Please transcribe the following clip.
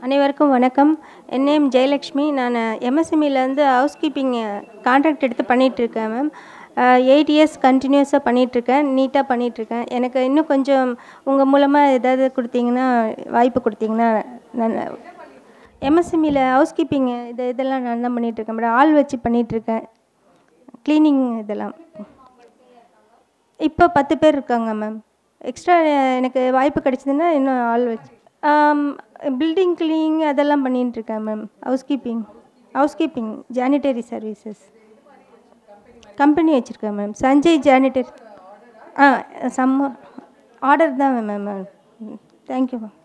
அனைவருக்கும் வணக்கம் என் நேம் ஜெயலக்ஷ்மி நான் எம்எஸ்எம்இலேருந்து ஹவுஸ் கீப்பிங் கான்ட்ராக்ட் எடுத்து பண்ணிகிட்ருக்கேன் மேம் எயிட் இயர்ஸ் கண்டினியூஸாக பண்ணிகிட்ருக்கேன் நீட்டாக பண்ணிகிட்ருக்கேன் எனக்கு இன்னும் கொஞ்சம் உங்கள் மூலமாக ஏதாவது கொடுத்தீங்கன்னா வாய்ப்பு கொடுத்தீங்கன்னா நான் எம்எஸ்எம்இயில் ஹவுஸ் கீப்பிங் இது இதெல்லாம் நான் தான் பண்ணிகிட்ருக்கேன் மேடம் ஆள் வச்சு பண்ணிகிட்ருக்கேன் க்ளீனிங் இதெல்லாம் இப்போ பத்து பேர் இருக்காங்க மேம் எக்ஸ்ட்ரா எனக்கு வாய்ப்பு கிடைச்சதுன்னா இன்னும் ஆள் வச்சு பில்டிங் க்ளீனிங் அதெல்லாம் பண்ணிட்டு இருக்கேன் ma'am housekeeping housekeeping janitorial services company வச்சுருக்கேன் மேம் சஞ்சய் ஜானிட்டரி ஆ சம்ம ஆர்டர் தான் மேம் மேம் தேங்க்யூ மேம்